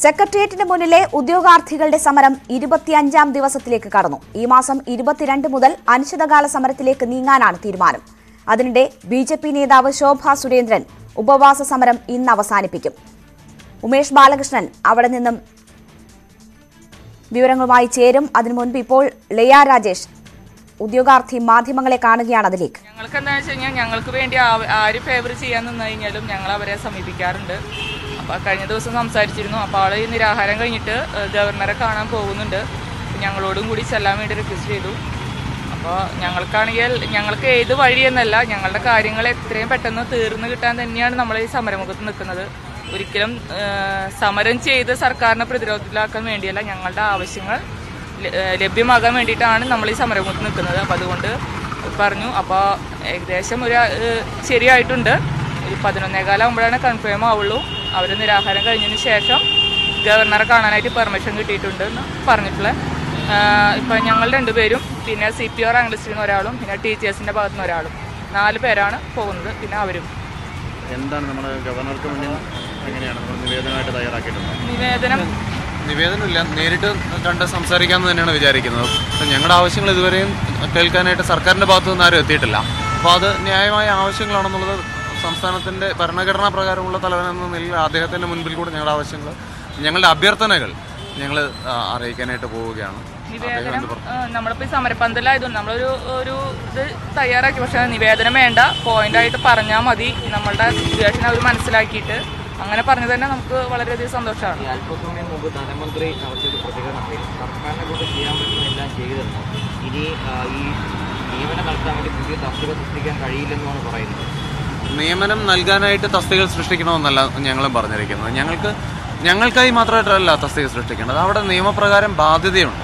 സെക്രട്ടേറിയറ്റിന് മുന്നിലെ ഉദ്യോഗാർത്ഥികളുടെ സമരം ഇരുപത്തിയഞ്ചാം ദിവസത്തിലേക്ക് കടന്നു ഈ മാസം ഇരുപത്തിരണ്ട് മുതൽ അനിശ്ചിതകാല സമരത്തിലേക്ക് നീങ്ങാനാണ് തീരുമാനം അതിനിടെ ബി ജെ പി നേതാവ് ശോഭ സുരേന്ദ്രൻ ഉപവാസ സമരം ഇന്ന് അവസാനിപ്പിക്കും ഉമേഷ് ബാലകൃഷ്ണൻ അവിടെ നിന്നും വിവരങ്ങളുമായി ചേരും അതിനു മുൻപ് ഇപ്പോൾ ലയ രാജേഷ് ഉദ്യോഗാർത്ഥി മാധ്യമങ്ങളെ കാണുകയാണ് അതിലേക്ക് ഞങ്ങൾക്ക് എന്താണെന്ന് വെച്ച് കഴിഞ്ഞാൽ ഞങ്ങൾക്ക് വേണ്ടി ആ- ആര് ഫേവർ ചെയ്യാൻ നിന്ന് കഴിഞ്ഞാലും ഞങ്ങൾ അവരെ സമീപിക്കാറുണ്ട് അപ്പോൾ കഴിഞ്ഞ ദിവസം സംസാരിച്ചിരുന്നു അപ്പോൾ ആൾ ഈ നിരാഹാരം കഴിഞ്ഞിട്ട് ഏഹ്, ഗവർണറെ കാണാൻ പോകുന്നുണ്ട് ഞങ്ങളോടും കൂടി ചെല്ലാൻ വേണ്ടി റിക്വസ്റ്റ് ചെയ്തു അപ്പോൾ ഞങ്ങൾക്കാണെങ്കിൽ ഞങ്ങൾക്ക് ഏത് വഴിയെന്നല്ല ഞങ്ങളുടെ കാര്യങ്ങൾ എത്രയും പെട്ടെന്ന് തീർന്നു കിട്ടാൻ തന്നെയാണ് നമ്മൾ ഈ സമരമുഖത്ത് നിൽക്കുന്നത് ഒരിക്കലും ഏഹ്, സമരം ചെയ്ത് സർക്കാരിനെ പ്രതിരോധത്തിലാക്കാൻ വേണ്ടിയല്ല ഞങ്ങളുടെ ആവശ്യങ്ങൾ ല- ഏഹ് ലഭ്യമാകാൻ വേണ്ടിയിട്ടാണ് നമ്മൾ ഈ സമരമുഖത്ത് നിൽക്കുന്നത് അപ്പോൾ അതുകൊണ്ട് പറഞ്ഞു അപ്പോൾ ഏകദേശം ഒരു ഏഹ് ശരിയായിട്ടുണ്ട് ഒരു പതിനൊന്നേകാലാകുമ്പോഴാണ് കൺഫേം ആവുള്ളൂ അവർ നിരാഹാരം കഴിഞ്ഞതിന് ശേഷം ഗവർണറെ കാണാനായിട്ട് പെർമിഷൻ കിട്ടിയിട്ടുണ്ട് എന്ന് പറഞ്ഞിട്ടുള്ളത് ഇപ്പം ഞങ്ങൾ രണ്ടുപേരും പിന്നെ സി പി ഒ റാങ്ക് ലിസ്റ്റിൽ നിന്ന് ഒരാളും പിന്നെ ടീച്ചേഴ്സിൻ്റെ ഭാഗത്തു നിന്ന് ഒരാളും നാല് പേരാണ് പോകുന്നത് പിന്നെ അവരും എന്താണ് നമ്മുടെ ഗവർണർക്ക് മുന്നിൽ എങ്ങനെയാണ് നമ്മൾ നിവേദനമായിട്ട് തയ്യാറാക്കിയിട്ടുള്ളത് നിവേദനം നിവേദനമില്ല നേരിട്ട് കണ്ട് സംസാരിക്കാമെന്ന് തന്നെയാണ് വിചാരിക്കുന്നത് അപ്പം ഞങ്ങളുടെ ആവശ്യങ്ങൾ ഇതുവരെയും കേൾക്കാനായിട്ട് സർക്കാരിൻ്റെ ഭാഗത്തു നിന്ന് ആരും എത്തിയിട്ടില്ല അപ്പോൾ അത് ന്യായമായ ആവശ്യങ്ങളാണെന്നുള്ളത് സംസ്ഥാനത്തിൻ്റെ ഭരണഘടനാ പ്രകാരമുള്ള തലവൻ എന്ന നിലയിൽ അദ്ദേഹത്തിൻ്റെ മുൻപിൽ കൂടെ ഞങ്ങളുടെ ആവശ്യങ്ങൾ ഞങ്ങളുടെ അഭ്യർത്ഥനകൾ ഞങ്ങൾ അറിയിക്കാനായിട്ട് പോവുകയാണ് അദ്ദേഹം നിവേദനം എന്ത് പറഞ്ഞു? ആ, നമ്മളിപ്പോൾ ഈ സമരപ്പന്തലായതുകൊണ്ട് നമ്മളൊരു ഒരു ഇത് തയ്യാറാക്കി പക്ഷേ നിവേദനം വേണ്ട പോയിന്റായിട്ട് പറഞ്ഞാൽ മതി നമ്മളുടെ സിറ്റുവേഷൻ അവർ മനസ്സിലാക്കിയിട്ട് അങ്ങനെ പറഞ്ഞു തന്നെ നമുക്ക് വളരെയധികം സന്തോഷമാണ് ഈ അല്പസമയം മുമ്പ് ധനമന്ത്രി നടത്തിയൊരു പ്രതികരണത്തിൽ സർക്കാരിനെ കൊണ്ട് ചെയ്യാൻ പറ്റുന്ന എല്ലാം ചെയ്തെന്നും ഇനി ആ, ഈ നിയമനം നടത്താൻ വേണ്ടി പുതിയ തസ്തിക സൃഷ്ടിക്കാൻ കഴിയില്ലെന്നുമാണ് പറയുന്നത് നിയമനം നൽകാനായിട്ട് തസ്തികകൾ സൃഷ്ടിക്കണമെന്നല്ല ഞങ്ങളും പറഞ്ഞിരിക്കുന്നത് ഞങ്ങൾക്ക് ഞങ്ങൾക്കായി മാത്രമായിട്ടല്ല തസ്തിക സൃഷ്ടിക്കേണ്ടത് അവിടെ നിയമപ്രകാരം ബാധ്യതയുണ്ട്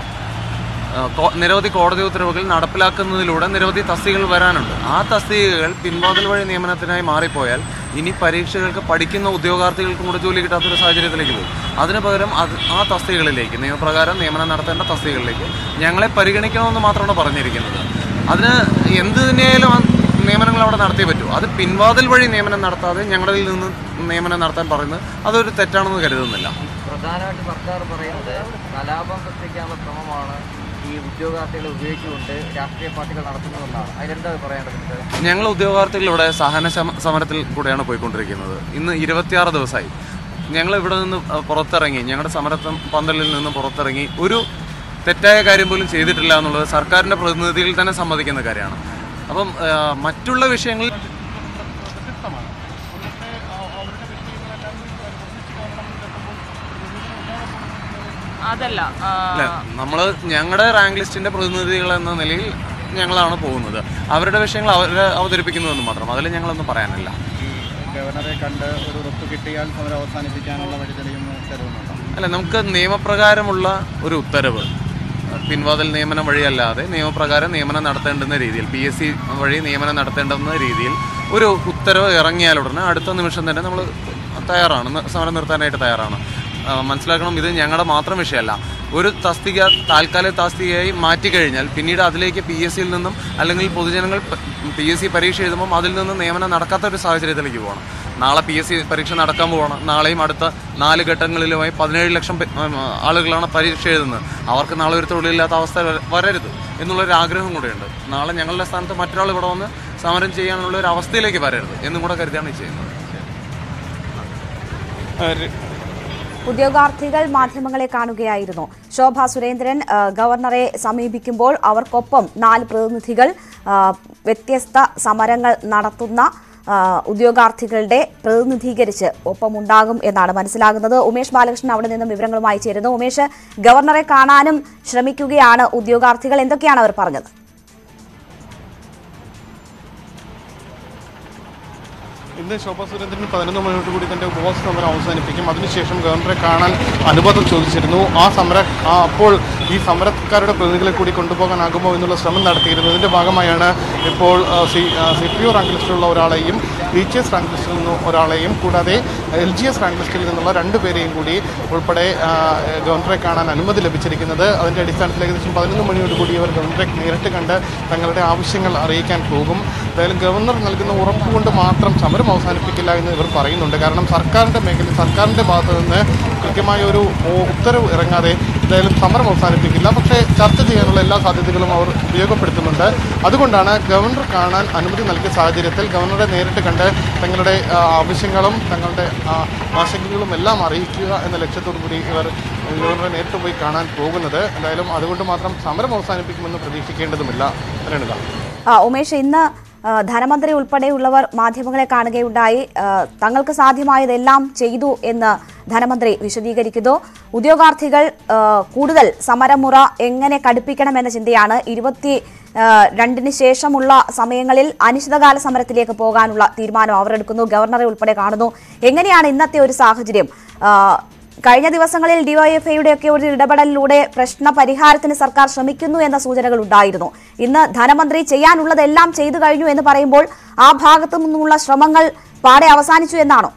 ആ, കോ- നിരവധി കോടതി ഉത്തരവുകൾ നടപ്പിലാക്കുന്നതിലൂടെ നിരവധി തസ്തികകൾ വരാനുണ്ട് ആ തസ്തികകൾ പിൻവാതിൽ വഴി നിയമനത്തിനായി മാറിപ്പോയാൽ ഇനി പരീക്ഷകൾക്ക് പഠിക്കുന്ന ഉദ്യോഗാർത്ഥികൾക്കും കൂടെ ജോലി കിട്ടാത്തൊരു സാഹചര്യത്തിലേക്ക് പോകും അതിന് പകരം അത് ആ തസ്തികകളിലേക്ക് നിയമപ്രകാരം നിയമനം നടത്തേണ്ട തസ്തികകളിലേക്ക് ഞങ്ങളെ പരിഗണിക്കണമെന്ന് മാത്രമാണ് പറഞ്ഞിരിക്കുന്നത് അതിന് എന്ത് തന്നെയായാലും ആ നിയമനങ്ങൾ അവിടെ നടത്തിയേ പറ്റൂ അത് പിൻവാതിൽ വഴി നിയമനം നടത്താതെ ഞങ്ങളിൽ നിന്ന് നിയമനം നടത്താൻ പറയുന്നത് അതൊരു തെറ്റാണെന്ന് കരുതുന്നില്ല പ്രധാനമായിട്ട് സർക്കാർ പറയുന്നത് കലാപം സൃഷ്ടിക്കാനുള്ള ശ്രമമാണ് ഈ ഉദ്യോഗാർത്ഥികളെ ഉപയോഗിച്ചുകൊണ്ട് രാഷ്ട്രീയ പാർട്ടികൾ നടത്തുന്നതെന്നാണ് അതിലെന്താ പറയേണ്ടത് ഞങ്ങൾ ഉദ്യോഗാർത്ഥികൾ ഇവിടെ സഹന ശമ- സമരത്തിൽ കൂടെയാണ് പോയിക്കൊണ്ടിരിക്കുന്നത് ഇന്ന് ഇരുപത്തിയാറ് ദിവസമായി ഞങ്ങൾ ഇവിടെ നിന്ന് അഹ്, പുറത്തിറങ്ങി ഞങ്ങളുടെ സമരത്തം പന്തലിൽ നിന്ന് പുറത്തിറങ്ങി ഒരു തെറ്റായ കാര്യം പോലും ചെയ്തിട്ടില്ല എന്നുള്ളത് സർക്കാരിൻ്റെ പ്രതിനിധികൾ തന്നെ സമ്മതിക്കുന്ന കാര്യമാണ് അപ്പം ആഹ്, മറ്റുള്ള വിഷയങ്ങളിൽ അതല്ല ആ, അല്ല നമ്മൾ ഞങ്ങളുടെ റാങ്ക് ലിസ്റ്റിന്റെ പ്രതിനിധികൾ എന്ന നിലയിൽ ഞങ്ങളാണ് പോകുന്നത് അവരുടെ വിഷയങ്ങൾ അവർ അവതരിപ്പിക്കുന്നതെന്ന് മാത്രം അതിൽ ഞങ്ങളൊന്നും പറയാനില്ല ഗവർണറെ കണ്ട് ഒരു ഉറപ്പ് കിട്ടിയാൽ സമരം അവസാനിപ്പിക്കാനുള്ള വഴി തെളിയുമെന്ന് കരുതുന്നുണ്ടോ അല്ല നമുക്ക് നിയമപ്രകാരമുള്ള ഒരു ഉത്തരവ് പിൻവാതിൽ നിയമനം വഴിയല്ലാതെ നിയമപ്രകാരം നിയമനം നടത്തേണ്ടുന്ന രീതിയിൽ പി എസ് സി വഴി നിയമനം നടത്തേണ്ടുന്ന രീതിയിൽ ഒരു ഉത്തരവ് ഇറങ്ങിയാലുടനെ അടുത്ത നിമിഷം തന്നെ നമ്മൾ തയ്യാറാണ് ന- സമരം നിർത്താനായിട്ട് തയ്യാറാണ് ആ, മനസ്സിലാക്കണം ഇത് ഞങ്ങളുടെ മാത്രം വിഷയമല്ല ഒരു തസ്തിക താൽക്കാലിക തസ്തികയായി മാറ്റിക്കഴിഞ്ഞാൽ പിന്നീട് അതിലേക്ക് പി എസ് സിയിൽ നിന്നും അല്ലെങ്കിൽ പൊതുജനങ്ങൾ പി എസ് സി പരീക്ഷ എഴുതുമ്പം അതിൽ നിന്ന് നിയമനം നടക്കാത്ത ഒരു സാഹചര്യത്തിലേക്ക് പോകണം നാളെ പി എസ് സി പരീക്ഷ നടക്കാൻ പോവാണ് നാളെയും അടുത്ത നാല് ഘട്ടങ്ങളിലുമായി പതിനേഴ് ലക്ഷം പേ- ഉം, ആളുകളാണ് പരീക്ഷ എഴുതുന്നത് അവർക്ക് നാളെ ഒരു തൊഴിലില്ലാത്ത അവസ്ഥ വര- വരരുത് എന്നുള്ളൊരു ആഗ്രഹം കൂടെയുണ്ട് നാളെ ഞങ്ങളുടെ സ്ഥാനത്ത് മറ്റൊരാൾ ഇവിടെ വന്ന് സമരം ചെയ്യാനുള്ള ഒരു അവസ്ഥയിലേക്ക് വരരുത് എന്നും കൂടെ കരുതിയാണ് ഈ ചെയ്യുന്നത് ഉദ്യോഗാർത്ഥികൾ മാധ്യമങ്ങളെ കാണുകയായിരുന്നു ശോഭ സുരേന്ദ്രൻ ആ, ഗവർണറെ സമീപിക്കുമ്പോൾ അവർക്കൊപ്പം നാല് പ്രതിനിധികൾ ആ, വ്യത്യസ്ത സമരങ്ങൾ നടത്തുന്ന ആ, ഉദ്യോഗാർത്ഥികളുടെ പ്രതിനിധീകരിച്ച് ഒപ്പമുണ്ടാകും എന്നാണ് മനസ്സിലാകുന്നത് ഉമേഷ് ബാലകൃഷ്ണൻ അവിടെ നിന്നും വിവരങ്ങളുമായി ചേരുന്നു ഉമേഷ് ഗവർണറെ കാണാനും ശ്രമിക്കുകയാണ് ഉദ്യോഗാർത്ഥികൾ എന്തൊക്കെയാണ് അവർ പറഞ്ഞത് ഇന്ന് ശോഭാ സുരേന്ദ്രൻ പതിനൊന്ന് മണിയോട് കൂടി തന്റെ ഉപവാസ സമരം അവസാനിപ്പിക്കും അതിനുശേഷം ഗവർണറെ കാണാൻ അനുവാദം ചോദിച്ചിരുന്നു ആ സമര ആ അപ്പോൾ ഈ സമരക്കാരുടെ പ്രതിനിധികളെ കൂടി കൊണ്ടുപോകാനാകുമോ എന്നുള്ള ശ്രമം നടത്തിയിരുന്നു ഇതിന്റെ ഭാഗമായാണ് ഇപ്പോൾ ആ, C C P O rank ലിസ്റ്റിലുള്ള ഒരാളെയും ബി ജി എസ് റാങ്ക് ലിസ്റ്റിൽ നിന്ന് ഒരാളെയും കൂടാതെ എൽ ജി എസ് റാങ്ക് ലിസ്റ്റിൽ നിന്നുള്ള രണ്ട് പേരെയും കൂടി ഉൾപ്പെടെ ആ, ഗവർണറെ കാണാൻ അനുമതി ലഭിച്ചിരിക്കുന്നത് അതിന്റെ അടിസ്ഥാനത്തിൽ ഏകദേശം പതിനൊന്ന് മണിയോട് കൂടി ഇവർ ഗവർണറെ നേരിട്ട് കണ്ട് തങ്ങളുടെ ആവശ്യങ്ങൾ അറിയിക്കാൻ പോകും എന്തായാലും ഗവർണർ നൽകുന്ന ഉറപ്പ് കൊണ്ട് മാത്രം സമരം അവസാനിപ്പിക്കില്ല എന്ന് ഇവർ പറയുന്നുണ്ട് കാരണം സർക്കാരിൻ്റെ മേഖല സർക്കാരിൻ്റെ ഭാഗത്ത് നിന്ന് കൃത്യമായ ഒരു ഓ- ഉത്തരവ് ഇറങ്ങാതെ എന്തായാലും സമരം അവസാനിപ്പിക്കില്ല പക്ഷേ ചർച്ച ചെയ്യാനുള്ള എല്ലാ സാധ്യതകളും അവർ ഉപയോഗപ്പെടുത്തുന്നുണ്ട് അതുകൊണ്ടാണ് ഗവർണർ കാണാൻ അനുമതി നൽകിയ സാഹചര്യത്തിൽ ഗവർണറെ നേരിട്ട് കണ്ട് തങ്ങളുടെ ആ, ആവശ്യങ്ങളും തങ്ങളുടെ ആ, ആശങ്കകളും എല്ലാം അറിയിക്കുക എന്ന ലക്ഷ്യത്തോടു കൂടി ഇവർ ഗവർണറെ നേരിട്ട് പോയി കാണാൻ പോകുന്നത് എന്തായാലും അതുകൊണ്ട് മാത്രം സമരം അവസാനിപ്പിക്കുമെന്ന് പ്രതീക്ഷിക്കേണ്ടതുമില്ല രേണുക ആ, ഉമേഷ് ഇന്ന് ആ, ധനമന്ത്രി ഉൾപ്പെടെയുള്ളവർ മാധ്യമങ്ങളെ കാണുകയുണ്ടായി ആ, തങ്ങൾക്ക് സാധ്യമായതെല്ലാം ചെയ്തു എന്ന് ധനമന്ത്രി വിശദീകരിക്കുന്നു ഉദ്യോഗാർത്ഥികൾ ആ, കൂടുതൽ സമരമുറ എങ്ങനെ കടുപ്പിക്കണമെന്ന ചിന്തയാണ് ഇരുപത്തി ആ, രണ്ടിന് ശേഷമുള്ള സമയങ്ങളിൽ അനിശ്ചിതകാല സമരത്തിലേക്ക് പോകാനുള്ള തീരുമാനം അവർ എടുക്കുന്നു ഗവർണറെ ഉൾപ്പെടെ കാണുന്നു എങ്ങനെയാണ് ഇന്നത്തെ ഒരു സാഹചര്യം ആ, കഴിഞ്ഞ ദിവസങ്ങളിൽ ഡിവൈഎഫ്ഐയുടെ ഒക്കെ ഒരു ഇടപെടലിലൂടെ പ്രശ്ന പരിഹാരത്തിന് സർക്കാർ ശ്രമിക്കുന്നു എന്ന സൂചനകൾ ഉണ്ടായിരുന്നു ഇന്ന് ധനമന്ത്രി ചെയ്യാനുള്ളതെല്ലാം ചെയ്തു കഴിഞ്ഞു എന്ന് പറയുമ്പോൾ ആ ഭാഗത്തു നിന്നുള്ള ശ്രമങ്ങൾ പാടെ അവസാനിച്ചു എന്നാണോ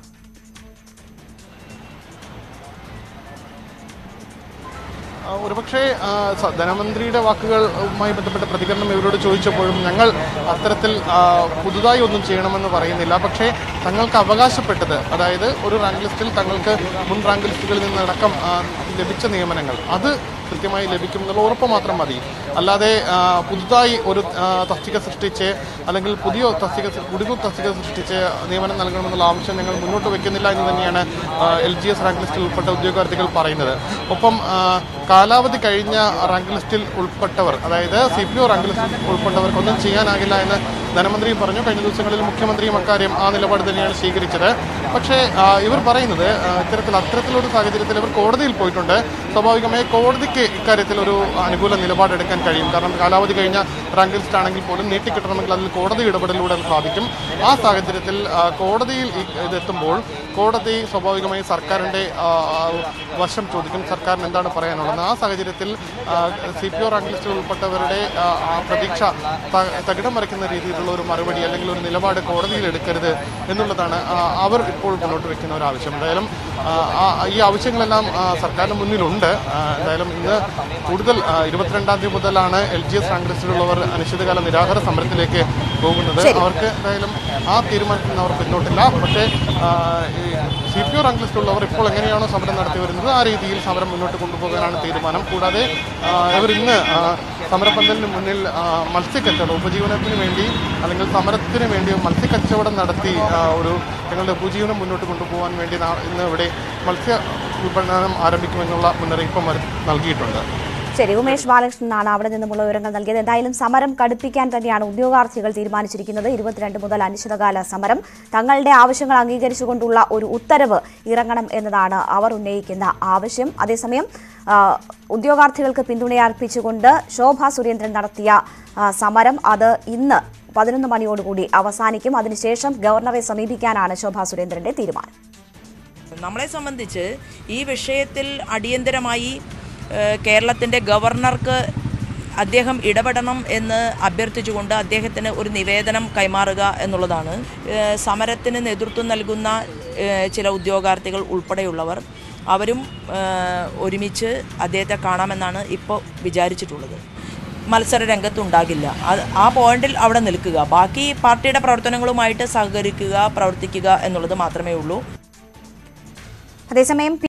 ആ, ഒരുപക്ഷേ ആ, സ- ധനമന്ത്രിയുടെ വാക്കുകളുമായി ബന്ധപ്പെട്ട പ്രതികരണം ഇവരോട് ചോദിച്ചപ്പോഴും ഞങ്ങൾ അത്തരത്തിൽ ആ, പുതുതായി ഒന്നും ചെയ്യണമെന്ന് പറയുന്നില്ല പക്ഷേ തങ്ങൾക്ക് അവകാശപ്പെട്ടത് അതായത് ഒരു റാങ്ക് ലിസ്റ്റിൽ തങ്ങൾക്ക് മുൻ റാങ്ക് ലിസ്റ്റുകളിൽ നിന്നടക്കം ആ, ലഭിച്ച നിയമനങ്ങൾ അത് കൃത്യമായി ലഭിക്കും എന്നുള്ള ഉറപ്പ് മാത്രം മതി അല്ലാതെ ആ, പുതുതായി ഒരു ആ, തസ്തിക സൃഷ്ടിച്ച് അല്ലെങ്കിൽ പുതിയ തസ്തിക കുടികു തസ്തിക സൃഷ്ടിച്ച് നിയമനം നൽകണമെന്നുള്ള ആവശ്യം ഞങ്ങൾ മുന്നോട്ട് വെക്കുന്നില്ല എന്ന് തന്നെയാണ് എൽ ജി എസ് റാങ്ക് ലിസ്റ്റിൽ ഉൾപ്പെട്ട ഉദ്യോഗാർത്ഥികൾ പറയുന്നത് ഒപ്പം ആ, കാലാവധി കഴിഞ്ഞ റാങ്ക് ലിസ്റ്റിൽ ഉൾപ്പെട്ടവർ അതായത് സി പി ഒ റാങ്ക് ലിസ്റ്റിൽ ഉൾപ്പെട്ടവർക്കൊന്നും ചെയ്യാനാകില്ല എന്ന് ധനമന്ത്രിയും പറഞ്ഞു കഴിഞ്ഞ ദിവസങ്ങളിൽ മുഖ്യമന്ത്രിയും അക്കാര്യം ആ നിലപാട് തന്നെയാണ് സ്വീകരിച്ചത് പക്ഷേ ആ, ഇവർ പറയുന്നത് ആ, ഇത്തരത്തിൽ അത്തരത്തിലൊരു സാഹചര്യത്തിൽ ഇവർ കോടതിയിൽ പോയിട്ടുണ്ട് സ്വാഭാവികമായി കോടതിക്ക് ഇക്കാര്യത്തിൽ ഒരു അനുകൂല നിലപാടെടുക്കാൻ കഴിയും കാരണം കാലാവധി കഴിഞ്ഞ റാങ്ക് ലിസ്റ്റ് ആണെങ്കിൽ പോലും നീട്ടിക്കിട്ടണമെങ്കിൽ അതിൽ കോടതി ഇടപെടലിലൂടെ അത് സാധിക്കും ആ സാഹചര്യത്തിൽ ആ, കോടതിയിൽ ഈ- ഇതെത്തുമ്പോൾ കോടതി സ്വാഭാവികമായി സർക്കാരിൻ്റെ ആ, ആ, വശം ചോദിക്കും സർക്കാരിന് എന്താണ് പറയാനുള്ളത് ആ സാഹചര്യത്തിൽ സി പി ഒ റാങ്ക് ലിസ്റ്റിൽ ഉൾപ്പെട്ടവരുടെ ആ, ആ പ്രതീക്ഷ ത- തകിടം മറിക്കുന്ന രീതിയിലുള്ള ഒരു മറുപടി അല്ലെങ്കിൽ ഒരു നിലപാട് കോടതിയിൽ എടുക്കരുത് എന്നുള്ളതാണ് ആ, അവർ ഇപ്പോൾ മുന്നോട്ട് വെക്കുന്ന ഒരു ആവശ്യം എന്തായാലും ആ, ആ, ഈ ആവശ്യങ്ങളെല്ലാം ആ, സർക്കാരിന് മുന്നിലുണ്ട് ആ, എന്തായാലും ഇന്ന് കൂടുതൽ ആ, ഇരുപത്തിരണ്ടാം തീയതി മുതലാണ് എൽ ജി എസ് റാങ്ക് ലിസ്റ്റിലുള്ളവർ അനിശ്ചിതകാല നിരാഹാര സമരത്തിലേക്ക് പോകുന്നത് അവർക്ക് എന്തായാലും ആ തീരുമാനത്തിൽ നിന്ന് അവർ പിന്നോട്ടില്ല പക്ഷേ സി പി ഒ റാങ്ക് ലിസ്റ്റിലുള്ളവർ ഇപ്പോൾ എങ്ങനെയാണോ സമരം നടത്തി വരുന്നത് ആ രീതിയിൽ സമരം മുന്നോട്ട് കൊണ്ടുപോകാനാണ് തീരുമാനം കൂടാതെ ആ, ഇവർ ഇന്ന് ആ, സമരപന്തലിന് മുന്നിൽ ആ, മത്സ്യക്കച്ചവടം ഉപജീവനത്തിന് വേണ്ടി അല്ലെങ്കിൽ സമരത്തിന് വേണ്ടി മത്സ്യക്കച്ചവടം നടത്തി ആ, ഒരു ഞങ്ങളുടെ ഉപജീവനം മുന്നോട്ട് കൊണ്ടുപോകാൻ വേണ്ടി നാ- ഇന്ന് ഇവിടെ മത്സ്യ വിപണനം ആരംഭിക്കുമെന്നുള്ള മുന്നറിയിപ്പും അവർ നൽകിയിട്ടുണ്ട് ശരി ഉമേഷ് ബാലകൃഷ്ണനാണ് അവിടെ നിന്നുമുള്ള വിവരങ്ങൾ നൽകിയത് എന്തായാലും സമരം കടുപ്പിക്കാൻ തന്നെയാണ് ഉദ്യോഗാർത്ഥികൾ തീരുമാനിച്ചിരിക്കുന്നത് ഇരുപത്തിരണ്ട് മുതൽ അനിശ്ചിതകാല സമരം തങ്ങളുടെ ആവശ്യങ്ങൾ അംഗീകരിച്ചുകൊണ്ടുള്ള ഒരു ഉത്തരവ് ഇറങ്ങണം എന്നതാണ് അവർ ഉന്നയിക്കുന്ന ആവശ്യം അതേസമയം ആ, ഉദ്യോഗാർത്ഥികൾക്ക് പിന്തുണയർപ്പിച്ചുകൊണ്ട് ശോഭ സുരേന്ദ്രൻ നടത്തിയ ആ, സമരം അത് ഇന്ന് പതിനൊന്ന് മണിയോടുകൂടി അവസാനിക്കും അതിനുശേഷം ഗവർണറെ സമീപിക്കാനാണ് ശോഭ സുരേന്ദ്രന്റെ തീരുമാനം നമ്മളെ സംബന്ധിച്ച് ഈ വിഷയത്തിൽ അടിയന്തരമായി ഏഹ്, കേരളത്തിൻ്റെ ഗവർണർക്ക് അദ്ദേഹം ഇടപെടണം എന്ന് അഭ്യർത്ഥിച്ചുകൊണ്ട് അദ്ദേഹത്തിന് ഒരു നിവേദനം കൈമാറുക എന്നുള്ളതാണ് ഏഹ്, സമരത്തിന് നേതൃത്വം നൽകുന്ന ഏഹ്, ചില ഉദ്യോഗാർത്ഥികൾ ഉൾപ്പെടെയുള്ളവർ അവരും ഏഹ്, ഒരുമിച്ച് അദ്ദേഹത്തെ കാണാമെന്നാണ് ഇപ്പോൾ വിചാരിച്ചിട്ടുള്ളത് മത്സര രംഗത്തുണ്ടാകില്ല അത് ആ പോയിന്റിൽ അവിടെ നിൽക്കുക ബാക്കി പാർട്ടിയുടെ പ്രവർത്തനങ്ങളുമായിട്ട് സഹകരിക്കുക പ്രവർത്തിക്കുക എന്നുള്ളത് മാത്രമേ ഉള്ളൂ അതേസമയം